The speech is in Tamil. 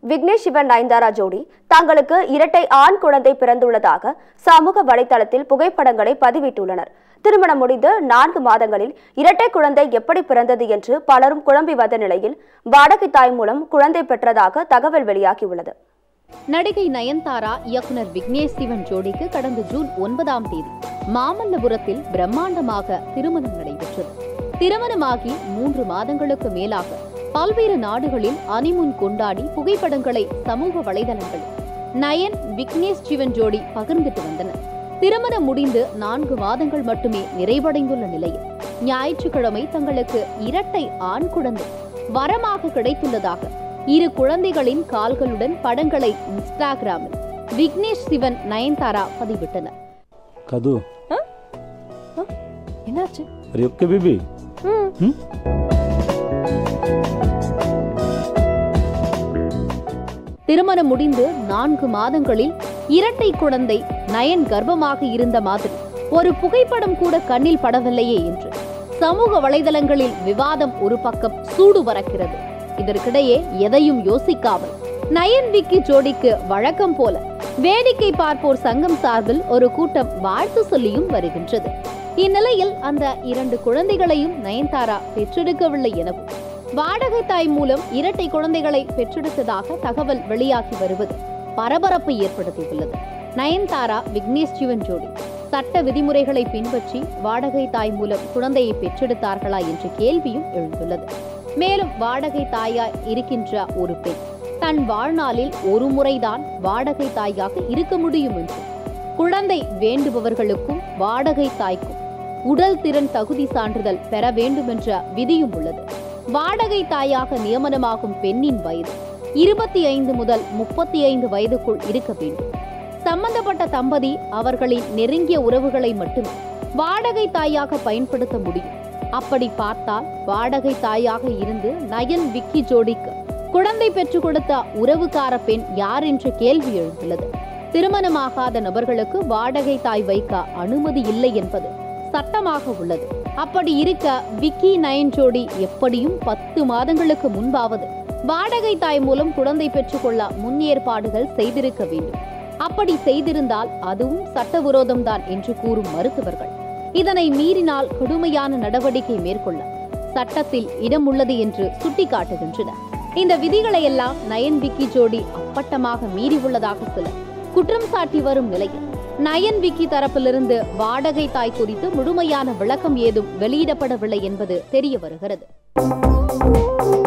விக்னேஷ் சிவன் நயன்தாரா ஜோடி தங்களுக்கு இரட்டை ஆண் குழந்தை பிறந்துள்ளதாக சமூக வலைதளத்தில் புகைப்படங்களை பதிவிட்டுள்ளனர் திருமணம் முடிந்து நான்கு மாதங்களில் இரட்டை குழந்தை எப்படி பிறந்தது என்று பலரும் குழம்பி வந்த நிலையில் வாடகை தாய் மூலம் குழந்தை பெற்றதாக தகவல் வெளியாகியுள்ளது நடிகை நயன்தாரா இயக்குனர் விக்னேஷ் சிவன் ஜோடிக்கு கடந்த ஜூன் ஒன்பதாம் தேதி மாமல்லபுரத்தில் பிரம்மாண்டமாக திருமணம் நடைபெற்றது திருமணமாகி மூன்று மாதங்களுக்கு மேலாக பல்வேறு நாடுகளில் அனிமுன் கொண்டாடி புகைப்படங்களை சமூக வலைதளங்களில் நயன் விக்னேஷ் சிவன் ஜோடி பகிர்ந்துட்டு வந்தனர் திருமணம் முடிந்து நான்கு மாதங்கள் மட்டுமே நிறைவடைந்துள்ள நிலையில் ஞாயிற்றுக்கிழமை தங்களுக்கு இரட்டை ஆண் குழந்தை வரமாக கிடைத்துள்ளதாக இரு குழந்தைகளின் கால்களுடன் படங்களை இன்ஸ்டாகிராமில் விக்னேஷ் சிவன் நயன்தாரா பதிவிட்டனர் கது என்னாச்சு அரி ஓகே பேபி திருமணம் முடிந்து நான்கு மாதங்களில் இரட்டை குழந்தை நயன் கர்ப்பமாக இருந்த மாதிரி ஒரு புகைப்படம் கூட கண்ணில் படவில்லையே என்று சமூக வலைதளங்களில் விவாதம் ஒரு பக்கம் சூடு பறக்கிறது இதற்கிடையே எதையும் யோசிக்காமல் நயன் விக்கி ஜோடிக்கு வழக்கம் போல வேடிக்கை பார்ப்போர் சங்கம் சார்பில் ஒரு கூட்டம் வாழ்த்து சொல்லியும் வருகின்றது இந்நிலையில் அந்த இரண்டு குழந்தைகளையும் நயன்தாரா பெற்றெடுக்கவில்லை எனவும் வாடகை தாய் மூலம் இரட்டை குழந்தைகளை பெற்றெடுத்ததாக தகவல் வெளியாகி வருவது பரபரப்பை ஏற்படுத்தியுள்ளது நயன்தாரா விக்னேஷ் சிவன் ஜோடி சட்ட விதிமுறைகளை பின்பற்றி வாடகை தாய் மூலம் குழந்தையை பெற்றெடுத்தார்களா என்ற கேள்வியும் எழுந்துள்ளது மேலும் வாடகை தாயாய் இருக்கின்ற ஒரு பெண் தன் வாழ்நாளில் ஒரு முறைதான் வாடகை தாயாக இருக்க முடியும் என்றும் குழந்தை வேண்டுபவர்களுக்கும் வாடகை தாய்க்கும் உடல் திறன் தகுதி சான்றிதழ் பெற வேண்டும் என்ற விதியும் உள்ளது வாடகை தாயாக நியமனமாகும் பெண்ணின் வயது இருபத்தி ஐந்து முதல் முப்பத்தி ஐந்து வயதுக்குள் இருக்க வேண்டும் சம்பந்தப்பட்ட தம்பதி அவர்களின் நெருங்கிய உறவுகளை மட்டுமே வாடகை தாயாக பயன்படுத்த முடியும் அப்படி பார்த்தால் வாடகை தாயாக இருந்து நயன் விக்கி ஜோடிக்கு குழந்தை பெற்றுக் கொடுத்த உறவுக்கார பெண் யார் என்ற கேள்வி எழுந்துள்ளது திருமணமாகாத நபர்களுக்கு வாடகை தாய் வைக்க அனுமதி இல்லை என்பது சட்டமாக உள்ளது அப்படி இருக்க விக்கி நயன் ஜோடி எப்படியும் பத்து மாதங்களுக்கு முன்பாவது வாடகை தாய் மூலம் குழந்தை பெற்றுக்கொள்ள முன் ஏற்பாடுகள் செய்திருக்க வேண்டும் அப்படி செய்திருந்தால் அதுவும் சட்டவிரோதம்தான் என்று கூறும் மருத்துவர்கள் இதனை மீறினால் கடுமையான நடவடிக்கை மேற்கொள்ள சட்டத்தில் இடம் உள்ளது என்று சுட்டிக்காட்டுகின்றனர் இந்த விதிகளை எல்லாம் நயன் விக்கி ஜோடி அப்பட்டமாக மீறி உள்ளதாக சிலர் குற்றம் சாட்டி வரும் நிலையில் நயன் விக்கி தரப்பிலிருந்து வாடகை தாய் குறித்து முழுமையான விளக்கம் ஏதும் வெளியிடப்படவில்லை என்பது தெரிய வருகிறது